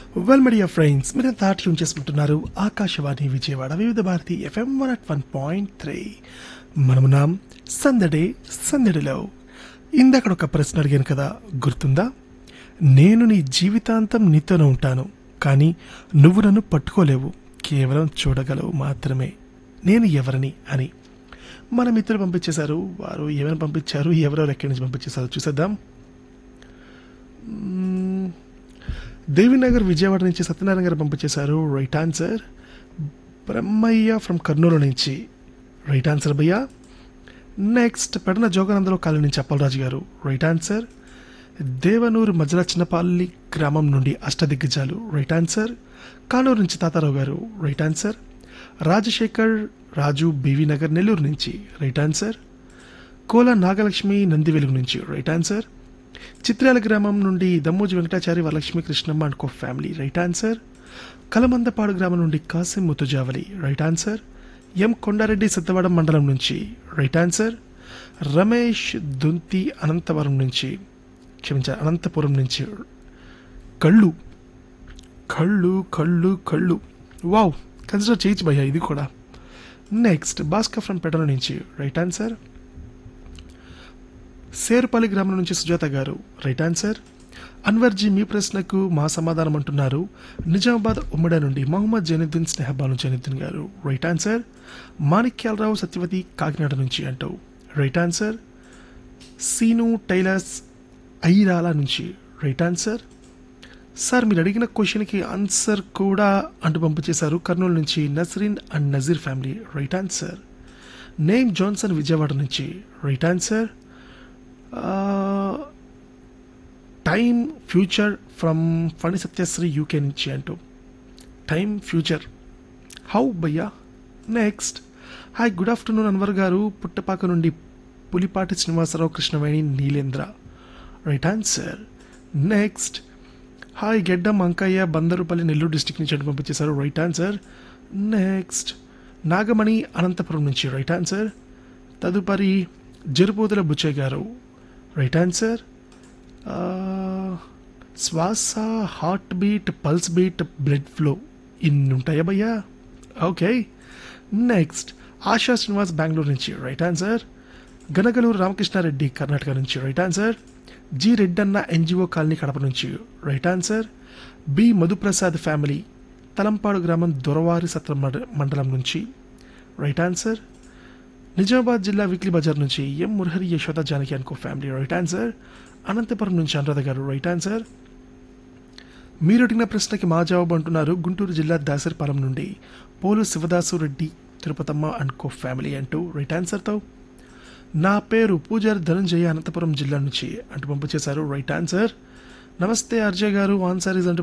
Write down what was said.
Well media friends మీరు ఎంత tune చేసుకుంటున్నారు Akashvani Vijayawada Vividh Bharati FM one at one point three మనమున్నాం సందడే సందడిలో ఇందాక ఒక ప్రశ్న అడిగాను కదా గుర్తుందా నేను నీ జీవితాంతం నీతోనే ఉంటాను కానీ నువ్వు నన్ను పట్టుకోలేవు కేవలం చూడగలవు మాత్రమే నేను ఎవరిని అని మన మిత్రులు పంపించేశారు వారు ఏమైనా పంపించారు ఎవరెవరు ఎక్కడి నుంచి పంపించేశారు చూసేద్దాం మ్మ్. దేవినగర్ విజయవాడ నుంచి సత్యనారాయణ గారు పంపించేశారు right answer Brahmayya from Kurnool నుంచి రైట్ ఆన్సర్ భయ్య నెక్స్ట్ పెడన జోగానందలో కాలనీ నుంచి అప్పలరాజు గారు రైట్ ఆన్సర్ దేవనూరు మధ్యల చిన్నపల్లి గ్రామం నుండి అష్టదిగ్గజాలు రైట్ ఆన్సర్ కానూరు నుంచి Tatarao garu right answer Rajasekhar Raju BV Nagar Nellore నుంచి రైట్ ఆన్సర్ కోల నాగలక్ష్మి నంది వెలుగు నుంచి రైట్ ఆన్సర్ చిత్రాల గ్రామం నుండి Dammoji Venkatachari Varalakshmi Krishnamma and co family right answer Kalamandapadu గ్రామం నుండి Kasim Mutujavali right answer M Kondareddy Siddhavatam మండలం నుంచి రైట్ ఆన్సర్ రమేష్ దుంతి అనంతవరం నుంచి క్షమించారు అనంతపురం నుంచి కళ్ళు కళ్ళు కళ్ళు కళ్ళు వావ్ కన్సిడర్ చేయొచ్చు భయ్యా ఇది కూడా నెక్స్ట్ భాస్కర్ ఫ్రమ్ పెటల నుంచి రైట్ ఆన్సర్ సేర్పల్లి గ్రామం నుంచి సుజాత గారు రైట్ ఆన్సర్ అన్వర్జీ మీ ప్రశ్నకు మా సమాధానం అంటున్నారు నిజామాబాద్ ఉమ్మడి నుండి మహమ్మద్ జైనుద్దీన్ స్నేహబాను జైనుద్దీన్ గారు రైట్ ఆన్సర్ మాణిక్యాలరావు సత్యవతి కాకినాడ నుంచి అంటూ right answer Seenu tailors Irala నుంచి రైట్ ఆన్సర్ సార్ మీరు అడిగిన క్వశ్చన్కి ఆన్సర్ కూడా అంటూ పంపించేశారు కర్నూలు నుంచి Nasreen and Nazeer family right answer name Johnson Vijayawada నుంచి right answer time future from Phani Satyasri UK నుంచి అంటూ టైమ్ ఫ్యూచర్ హౌ భయ్యా next hi good afternoon Anwar garu Puttapaka నుండి Pulipati Srinivasarao Krishnaveni Neelendra right answer next hi Geddam Ankayya Bandarupalli Nellore district నుంచి అంటూ పంపించేశారు right answer next Nagamani Anantapur నుంచి రైట్ ఆన్సర్ తదుపరి జరుపోతుల బుచ్చయ్య గారు రైట్ ఆన్సర్ శ్వాస heart beat pulse beat blood flow ఇన్ని ఉంటాయా భయ్యా ఓకే నెక్స్ట్ ఆశా శ్రీనివాస్ బెంగళూరు నుంచి రైట్ ఆన్సర్ గనగలూరు రామకృష్ణారెడ్డి కర్ణాటక నుంచి right answer G Reddanna NGO colony Kadapa నుంచి right answer B Madhuprasad family Talampadu గ్రామం దొరవారి సత్ర మండలం నుంచి రైట్ ఆన్సర్ నిజామాబాద్ జిల్లా వీక్లీ బజార్ నుంచి ఎం మురహరి యశోద జానకి అనుకో ఫ్యామిలీ రైట్ ఆన్సర్ అనంతపురం నుంచి అనురాధ గారు రైట్ ఆన్సర్ మీరు అడిగిన ప్రశ్నకి మా జవాబు అంటున్నారు గుంటూరు జిల్లా దాసరిపాలెం నుండి Polu Sivadasu Reddy Tirupatamma and co family అంటూ రైట్ ఆన్సర్తో నా పేరు పూజారి ధనంజయ అనంతపురం జిల్లా నుంచి అంటూ పంపించేశారు రైట్ ఆన్సర్ నమస్తే అర్జయ్ గారు ఆన్సర్ ఇస్ అంటూ